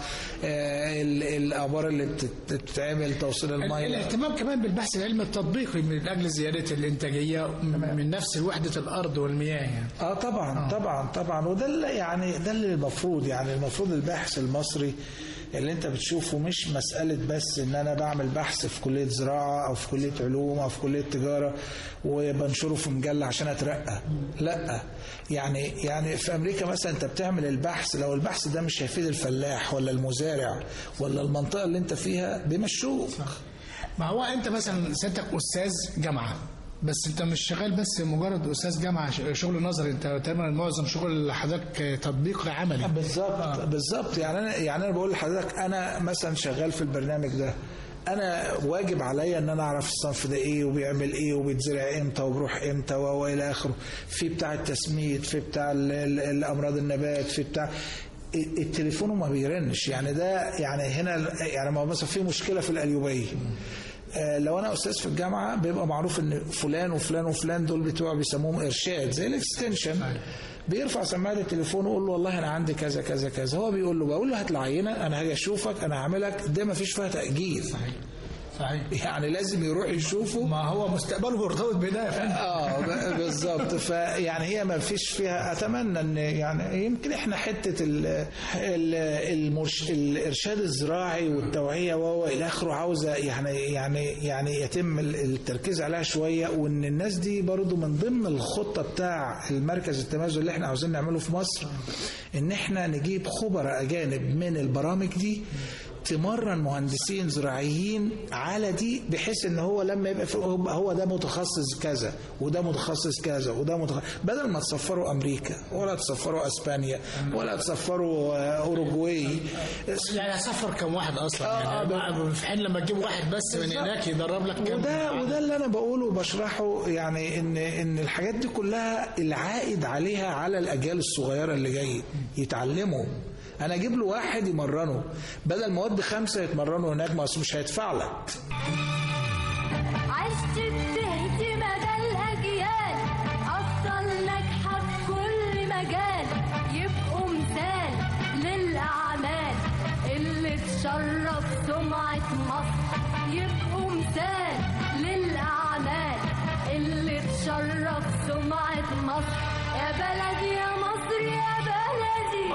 آه، ال- الآبار اللي بتت- بتتعمل توصيل المية الاهتمام كمان بالبحث العلمي التطبيقي من أجل زيادة الإنتاجية من نفس وحدة الأرض والمياه يعني اه طبعا طبعا طبعا وده اللي يعني ده اللي المفروض يعني المفروض الباحث المصري اللي انت بتشوفه مش مسألة بس ان انا بعمل بحث في كلية زراعة او في كلية علوم او في كلية تجارة وبنشره في مجلة عشان اترقى لا يعني يعني في امريكا مثلا انت بتعمل البحث لو البحث ده مش هيفيد الفلاح ولا المزارع ولا المنطقة اللي انت فيها بيمشوك ما هو انت مثلا سيادتك استاذ جامعه بس انت مش شغال بس مجرد استاذ جامعه ش- شغل نظري انت تقريبا معظم شغل حضرتك تطبيق عملي بالظبط بالظبط يعني انا يعني انا بقول لحضرتك انا مثلا شغال في البرنامج ده انا واجب عليا ان انا اعرف الصنف ده ايه وبيعمل ايه وبيتزرع امتى وبيروح امتى و- والى اخره في بتاع التسميد في بتاع ال- ال- الامراض النبات في بتاع التليفون ما بيرنش يعني ده يعني هنا يعني ما هو مثلا في مشكله في القليوبيه آه، لو انا استاذ في الجامعه بيبقى معروف ان فلان وفلان وفلان دول بتوع بيسموهم ارشاد زي الاكستنشن بيرفع سماعه التليفون ويقول له والله انا عندي كذا كذا كذا هو بيقول له بقول له هات العينه انا هاجي اشوفك انا هعملك ده ما فيش فيها تاجيل صحيح يعني لازم يروح يشوفه ما هو مستقبله مرتبط بده يا فندم اه ب- بالظبط فيعني هي ما فيش فيها اتمنى ان يعني يمكن احنا حته ال ال المرش الارشاد الزراعي والتوعيه وهو الى اخره عاوزه يعني يعني يعني يتم ال- التركيز عليها شويه وان الناس دي برضو من ضمن الخطه بتاع المركز التميز اللي احنا عاوزين نعمله في مصر ان احنا نجيب خبراء اجانب من البرامج دي تمرن مهندسين زراعيين على دي بحيث ان هو لما يبقى في هو ده متخصص كذا وده متخصص كذا وده متخصص بدل ما تسفروا امريكا ولا تسفروا اسبانيا ولا تسفروا آه، اوروجواي يعني هسافر كم واحد اصلا آه، يعني آه، بقى في حين لما تجيب واحد بس من هناك يدرب لك كم وده وده اللي انا بقوله وبشرحه يعني ان ان الحاجات دي كلها العائد عليها على الاجيال الصغيره اللي جايه يتعلموا انا اجيب له واحد يمرنه بدل ما اودي خمسه يتمرنوا هناك ما أصل مش هيدفع لك عشت بتهدي مدى الأجيال أفضل ناجحة في كل مجال يبقوا مثال للأعمال اللي تشرف سمعة مصر يبقوا مثال للأعمال اللي تشرف سمعة مصر يا بلدي يا مصر يا بلدي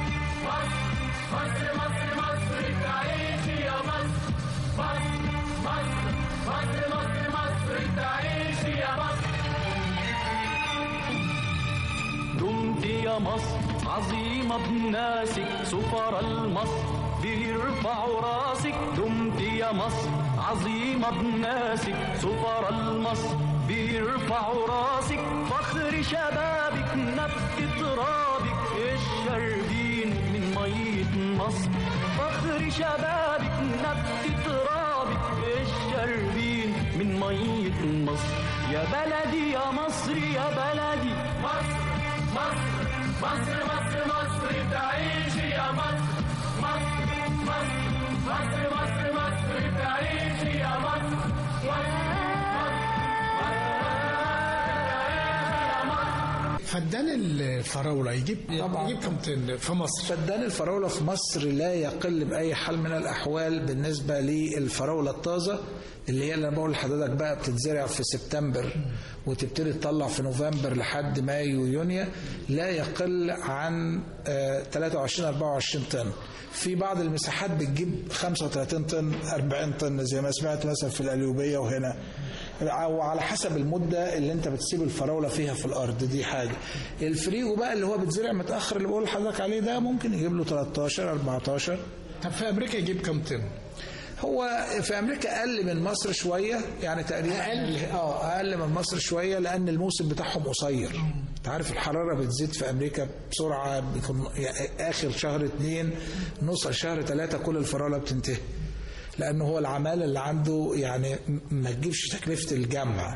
دمت يا مصر عظيمة بناسك سفر المصر بيرفعوا راسك دمت يا مصر عظيمة بناسك سفر المصر بيرفعوا راسك فخر شبابك نبت ترابك الشربين من مية مصر فخر شبابك نبت ترابك الشربين من مية مصر يا بلدي يا مصر يا بلدي مصر مصر مصر مصر مصر تعيش يا مصر مصر مصر مصر مصر مصر تعيش يا مصر فدان الفراوله يجيب طبعاً. يجيب كم طن في مصر فدان الفراولة في مصر لا يقل بأي حال من الأحوال بالنسبة للفراولة الطازة اللي هي اللي أنا بقول لحضرتك بقى بتتزرع في سبتمبر وتبتدي تطلع في نوفمبر لحد مايو يونيو لا يقل عن آه، 23 24 طن في بعض المساحات بتجيب 35 طن 40 طن زي ما سمعت مثلا في القليوبية وهنا او على حسب المده اللي انت بتسيب الفراوله فيها في الارض دي حاجه الفريجو بقى اللي هو بيتزرع متاخر اللي بقول لحضرتك عليه ده ممكن يجيب له 13 14 طب في امريكا يجيب كم طن هو في امريكا اقل من مصر شويه يعني تقريبا أقل؟ اه اقل من مصر شويه لان الموسم بتاعهم قصير انت عارف الحراره بتزيد في امريكا بسرعه بيكون يعني اخر شهر اتنين نص شهر ثلاثه كل الفراوله بتنتهي لانه هو العماله اللي عنده يعني ما تجيبش تكلفه الجمع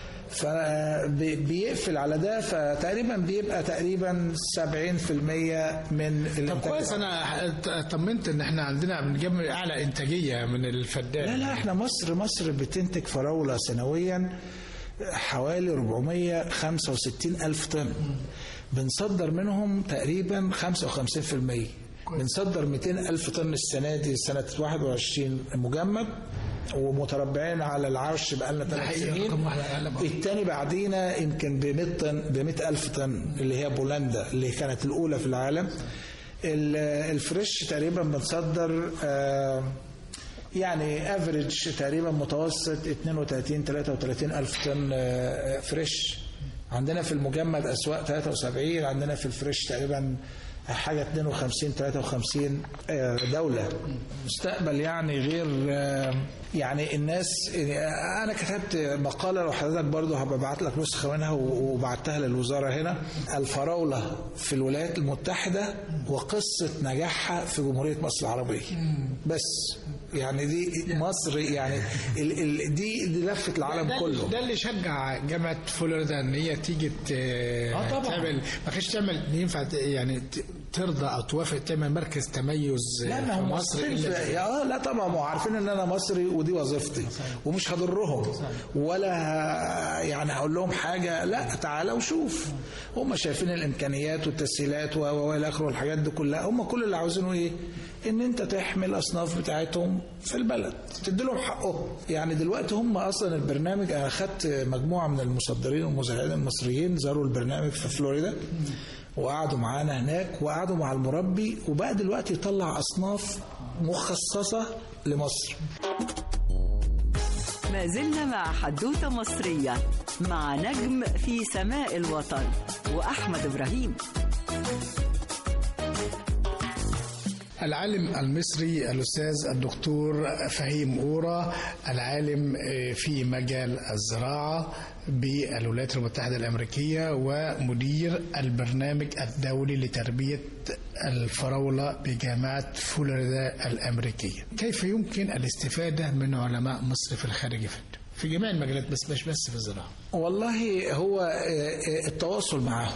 فبيقفل على ده فتقريبا بيبقى تقريبا 70% من طب الانتاج كويس انا طمنت ان احنا عندنا بنجيب اعلى انتاجيه من الفدان لا لا احنا مصر مصر بتنتج فراولة سنويا حوالي 465 ألف طن بنصدر منهم تقريبا 55% بنصدر 200 ألف طن السنة دي سنة 21 مجمد ومتربعين على العرش بقالنا ثلاث حقيقة سنين رقم واحد أعلى بقى. التاني بعدينا يمكن ب 100 طن ب 100 ألف طن اللي هي بولندا اللي كانت الأولى في العالم ال- الفريش تقريبا بنصدر آه، يعني افريج تقريبا متوسط 32 33 الف طن آه، فريش عندنا في المجمد اسواق 73 عندنا في الفريش تقريبا حاجه 52 53 آه، دوله مستقبل يعني غير آه، يعني الناس يعني انا كتبت مقاله لو حضرتك برضه هبقى ابعت لك نسخه منها و- وبعتها للوزاره هنا الفراوله في الولايات المتحده وقصه نجاحها في جمهوريه مصر العربيه بس يعني دي مصر يعني ال ال دي دي لفه العالم ده, كله ده اللي شجع جامعه فلوريدا ان هي تيجي ت- آه طبعاً. تعمل ما كانش تعمل ينفع ت- يعني ت- ترضى او توافق تعمل مركز تميز لا في ما هم مصر مصريين إلا في- اه لا طبعا ما هو عارفين ان انا مصري ودي وظيفتي ومش هضرهم ولا ه- يعني هقول لهم حاجه لا تعالى وشوف هم شايفين الامكانيات والتسهيلات و- و- والى اخره والحاجات دي كلها هم كل اللي عاوزينه ايه؟ ان انت تحمي الاصناف بتاعتهم في البلد تدي لهم حقهم يعني دلوقتي هم اصلا البرنامج انا اخدت مجموعه من المصدرين والمزارعين المصريين زاروا البرنامج في فلوريدا وقعدوا معانا هناك وقعدوا مع المربي وبقى دلوقتي يطلع اصناف مخصصه لمصر ما زلنا مع حدوتة مصرية مع نجم في سماء الوطن وأحمد إبراهيم العالم المصري الأستاذ الدكتور فهيم أورا العالم في مجال الزراعة بالولايات المتحدة الأمريكية ومدير البرنامج الدولي لتربية الفراولة بجامعة فلوريدا الأمريكية كيف يمكن الاستفادة من علماء مصر في الخارج يا فندم؟ في جميع المجالات بس مش بس في الزراعة والله هو آه، آه، التواصل معاهم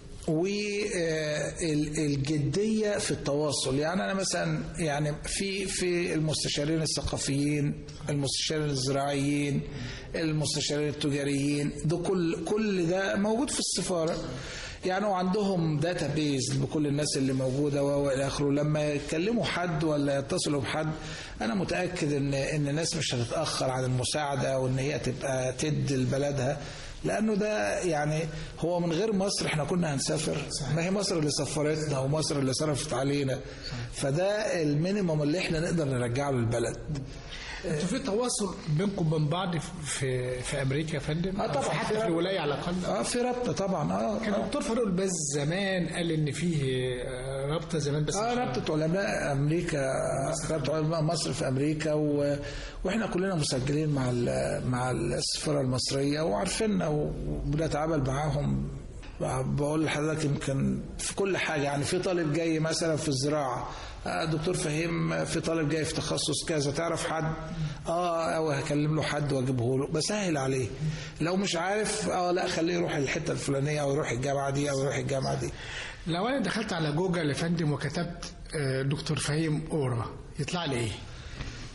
والجدية في التواصل يعني أنا مثلا يعني في في المستشارين الثقافيين المستشارين الزراعيين المستشارين التجاريين ده كل كل ده موجود في السفارة يعني وعندهم داتا بيز بكل الناس اللي موجودة والى اخره لما يكلموا حد ولا يتصلوا بحد انا متاكد ان ان الناس مش هتتاخر عن المساعده وان هي تبقى تدي لبلدها لانه ده يعني هو من غير مصر احنا كنا هنسافر ما هي مصر اللي سفرتنا ومصر اللي صرفت علينا فده المينيموم اللي احنا نقدر نرجعه للبلد انتوا في تواصل بينكم وبين بعض في في امريكا يا فندم؟ آه أو طبعاً. حتى في الولايه على الاقل اه في رابطه طبعا اه كان آه. الدكتور فاروق الباز زمان قال ان فيه آه، رابطه زمان بس اه مش- رابطة علماء أمريكا رابطة علماء مصر في أمريكا و... وإحنا كلنا مسجلين مع ال... مع السفارة المصرية وعارفيننا وبنتعامل معاهم بقول لحضرتك يمكن في كل حاجة يعني في طالب جاي مثلا في الزراعة آه، دكتور فهيم في طالب جاي في تخصص كذا تعرف حد اه او هكلم له حد واجيبه له بسهل عليه لو مش عارف اه لا خليه يروح الحته الفلانيه او يروح الجامعه دي او يروح الجامعه دي لو انا دخلت على جوجل يا فندم وكتبت آه، دكتور فهيم اورا يطلع لي ايه؟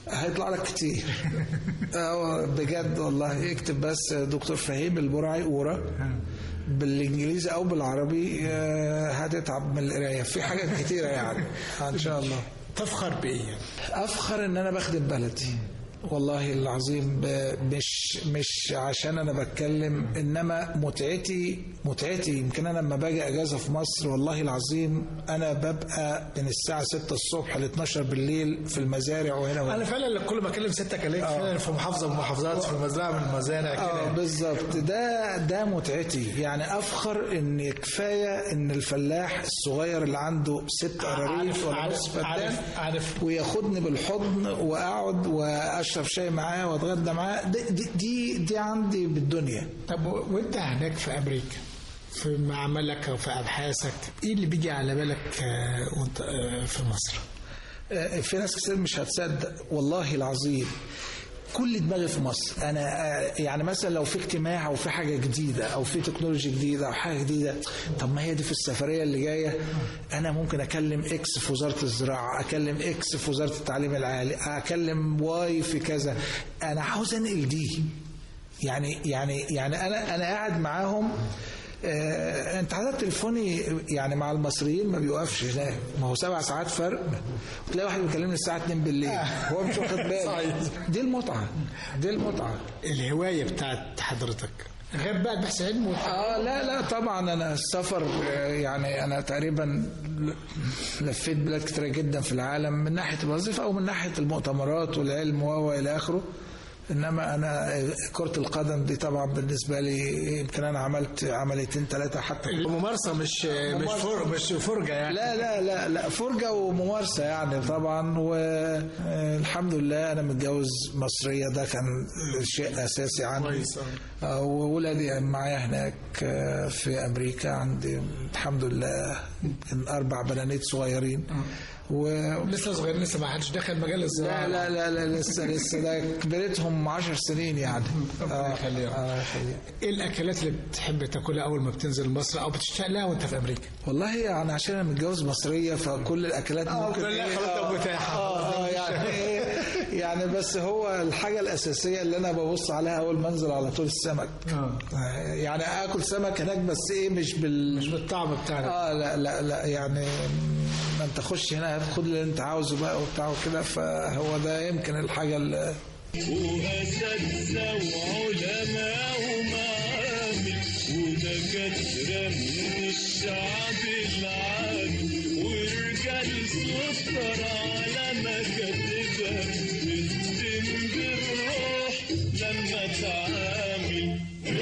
هيطلع لك كتير اه بجد والله اكتب بس دكتور فهيم البرعي اورا بالانجليزي او بالعربي آه، هتتعب من القرايه في حاجات كتيره يعني ان شاء الله تفخر بايه؟ افخر ان انا بخدم بلدي والله العظيم ب- مش مش عشان انا بتكلم انما متعتي متعتي يمكن انا لما باجي اجازه في مصر والله العظيم انا ببقى من الساعه 6 الصبح ل 12 بالليل في المزارع وهنا وهنا انا فعلا كل ما اكلم ستك الاقيك فعلا في محافظه من المحافظات في مزرعه من المزارع اه كده بالظبط ده ده متعتي يعني افخر ان كفايه ان الفلاح الصغير اللي عنده ست قراريف عارف ولا عارف نص فدان عارف, عارف وياخدني بالحضن واقعد واشرب شاي معاه واتغدى معاه دي, دي دي دي عندي بالدنيا طب و- وانت هناك في امريكا في معملك او في ابحاثك ايه اللي بيجي على بالك آه، وانت آه، في مصر؟ آه، في ناس كتير مش هتصدق والله العظيم كل دماغي في مصر انا آه، يعني مثلا لو في اجتماع او في حاجه جديده او في تكنولوجيا جديده او حاجه جديده طب ما هي دي في السفريه اللي جايه انا ممكن اكلم اكس في وزاره الزراعه اكلم اكس في وزاره التعليم العالي اكلم واي في كذا انا عاوز انقل دي يعني يعني يعني انا انا قاعد معاهم آه انت عدد تليفوني يعني مع المصريين ما بيوقفش هناك ما هو سبع ساعات فرق وتلاقي واحد بيكلمني الساعه 2 بالليل هو مش واخد باله دي المتعه دي المتعه الهوايه بتاعت حضرتك غير بقى البحث العلمي والح- اه لا لا طبعا انا السفر آه، يعني انا تقريبا ل- لفيت بلاد كتيره جدا في العالم من ناحيه الوظيفه او من ناحيه المؤتمرات والعلم و الى اخره انما انا كره القدم دي طبعا بالنسبه لي يمكن انا عملت عمليتين ثلاثه حتى الممارسه مش مش فر مش فرجه يعني لا لا لا لا فرجة وممارسة يعني طبعا والحمد لله أنا متجوز مصرية ده كان شيء أساسي عندي كويس، آه، وولادي معايا هناك آه، في أمريكا عندي الحمد لله يمكن أربع بنانيت صغيرين و لسه صغير لسه ما حدش دخل مجال الزراعه لا لا لا لا لسه لسه ده كبرتهم عشر سنين يعني ربنا يخليهم. آه، يخليهم. ايه الاكلات اللي بتحب تاكلها اول ما بتنزل مصر او بتشتاق لها وانت في امريكا؟ والله يعني عشان انا متجوز مصريه فكل الاكلات ممكن كلها إيه، خلاص آه، متاحة. اه اه يعني إيه، يعني بس هو الحاجه الاساسيه اللي انا ببص عليها اول ما انزل على طول السمك آه. آه، يعني اكل سمك هناك بس ايه مش بال مش بالطعم بتاعنا اه لا لا لا يعني ما انت خش هنا خد اللي انت عاوزه بقى وبتاع وكده فهو ده يمكن الحاجه اللي وأساتذة وعلماء ومعامل ودكاترة من الشعب العامي ورجال سكر على مكاتبها بتتم بالروح لما تعامل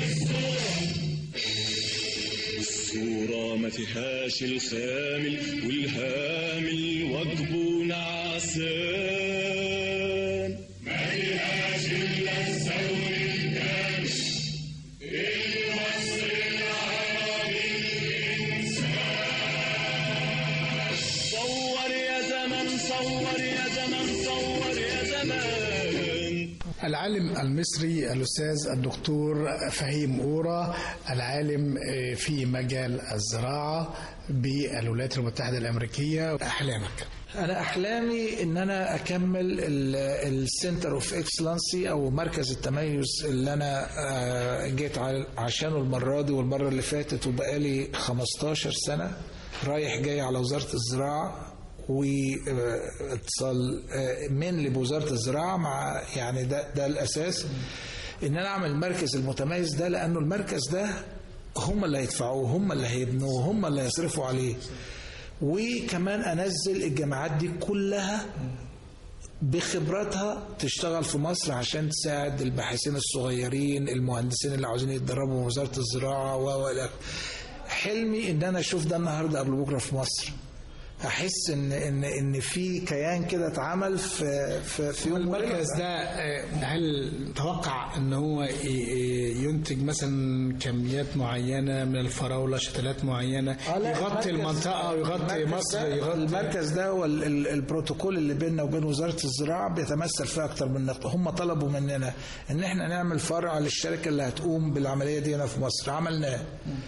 الصورة ما فيهاش الخامل والهامل وجبه نعسان صور يا زمن صور يا زمن صور يا زمان العالم المصري الاستاذ الدكتور فهيم اورا العالم آه، في مجال الزراعه بالولايات المتحده الامريكيه احلامك انا احلامي ان انا اكمل السنتر اوف اكسلنسي او مركز التميز اللي انا آه، جيت ع- عشانه المره دي والمره اللي فاتت وبقالي 15 سنه رايح جاي على وزاره الزراعه واتصال من بوزاره الزراعه مع يعني ده ده الاساس ان انا اعمل المركز المتميز ده لانه المركز ده هم اللي هيدفعوه هم اللي هيبنوه هم اللي هيصرفوا عليه وكمان انزل الجامعات دي كلها بخبراتها تشتغل في مصر عشان تساعد الباحثين الصغيرين المهندسين اللي عاوزين يتدربوا من وزاره الزراعه و و إلى آخره. حلمي ان انا اشوف ده النهارده قبل بكره في مصر احس ان ان ان في كيان كده اتعمل في في في يوم المركز وليلة. ده آه، هل توقع ان هو ي- ي- ينتج مثلا كميات معينه من الفراوله شتلات معينه آه لا، يغطي المركز- المنطقه ويغطي المركز مصر ده- يغطي المركز ده هو ال- ال- البروتوكول اللي بيننا وبين وزاره الزراعه بيتمثل فيه اكتر من نقطه هم طلبوا مننا ان احنا نعمل فرع للشركه اللي هتقوم بالعمليه دي هنا في مصر عملناه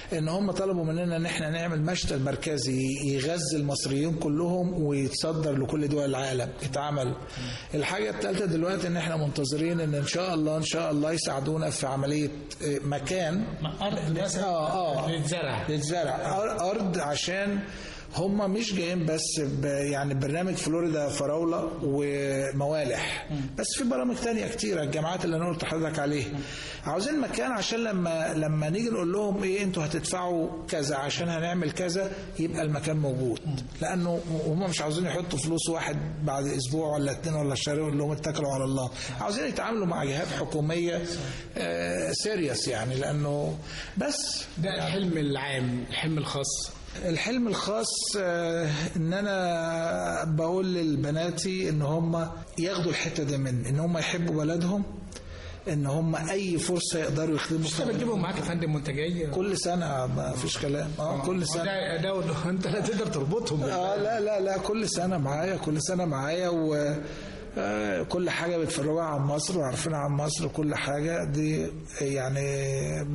ان هم طلبوا مننا ان احنا نعمل مشتل مركزي يغذي المصريين كلهم ويتصدر لكل دول العالم اتعمل الحاجه الثالثه دلوقتي ان احنا منتظرين ان ان شاء الله ان شاء الله يساعدونا في عمليه آه، مكان ارض مثلا اه اه للزرع للزرع أر- ارض عشان هم مش جايين بس ب يعني برنامج فلوريدا فراوله وموالح بس في برامج تانية كتيرة الجامعات اللي انا قلت لحضرتك عليها عاوزين مكان عشان لما لما نيجي نقول لهم ايه انتوا هتدفعوا كذا عشان هنعمل كذا يبقى المكان موجود لانه هم مش عاوزين يحطوا فلوس واحد بعد اسبوع ولا اتنين ولا شهر يقول لهم اتكلوا على الله عاوزين يتعاملوا مع جهات حكوميه سيريس يعني لانه بس ده الحلم العام الحلم الخاص الحلم الخاص آه، ان انا بقول لبناتي ان هم ياخدوا الحته دي من ان هم يحبوا بلدهم ان هم اي فرصه يقدروا يخدموا انت فيها بتجيبهم معاك يا فندم منتجيه كل سنه ما فيش كلام اه كل سنه ده ده انت لا تقدر تربطهم اه لا لا لا كل سنه معايا كل سنه معايا و آه، كل حاجه بيتفرجوا عن مصر وعارفين عن مصر كل حاجه دي يعني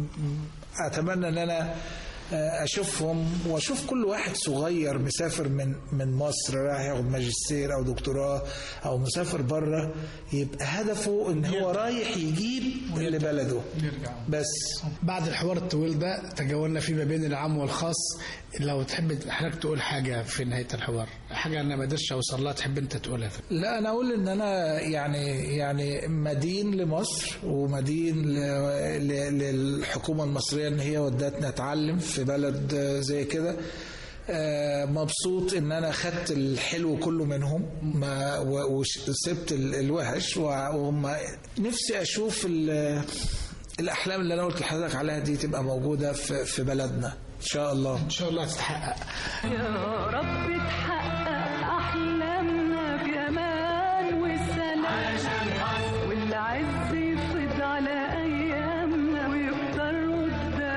اتمنى ان انا آه، اشوفهم واشوف كل واحد صغير مسافر من من مصر رايح ياخد ماجستير او دكتوراه او مسافر بره يبقى هدفه ان هو رايح يجيب لبلده يرجع بس بعد الحوار الطويل ده تجولنا فيه ما بين العام والخاص لو تحب حضرتك تقول حاجه في نهايه الحوار حاجه انا ما قدرتش اوصل لها تحب انت تقولها لا انا اقول ان انا يعني يعني مدين لمصر ومدين ل- ل- للحكومه المصريه ان هي ودتنا اتعلم في بلد زي كده آه، مبسوط ان انا خدت الحلو كله منهم ما و- وسبت ال- الوحش وهم نفسي اشوف ال- الاحلام اللي انا قلت لحضرتك عليها دي تبقى موجوده في في بلدنا ان شاء الله ان شاء الله هتتحقق يا رب تحقق أحلامنا بأمان وسلام والعز يفض على أيامنا ويفضل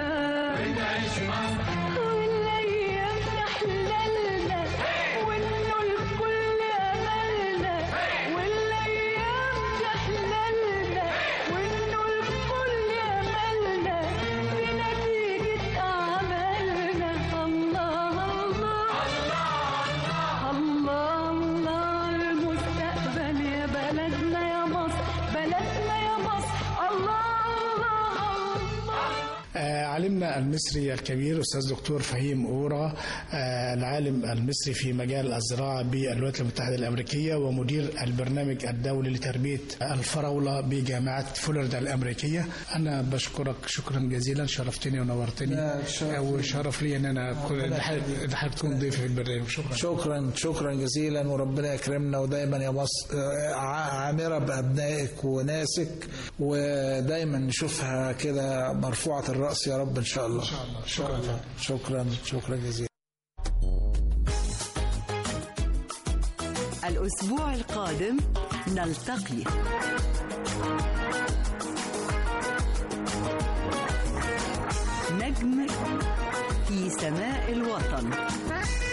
قدام والأيام تحللنا وإنه الكل أملنا والأيام تحللنا وإنه الكل أملنا بنتيجة أعمالنا الله الله الله الله المستقبل يا بلدنا يا مصر بلدنا يا مصر الله الله الله آه، علمنا المصري الكبير أستاذ دكتور فهيم أورا آه، العالم المصري في مجال الزراعة بالولايات المتحدة الأمريكية ومدير البرنامج الدولي لتربية الفراولة بجامعة فلوريدا الأمريكية أنا بشكرك شكرا جزيلا شرفتني ونورتني لا، شرف لي. وشرف لي أن أنا كنت ده حضرتك تكون ضيفي في البرنامج شكرا شكرا شكرا جزيلا وربنا يكرمنا ودايما يا مصر آه، ع- عامره بابنائك وناسك ودايما نشوفها كده مرفوعه الراس يا رب ان شاء الله شكرا شكرا شكرا جزيلا الأسبوع القادم نلتقي نجم في سماء الوطن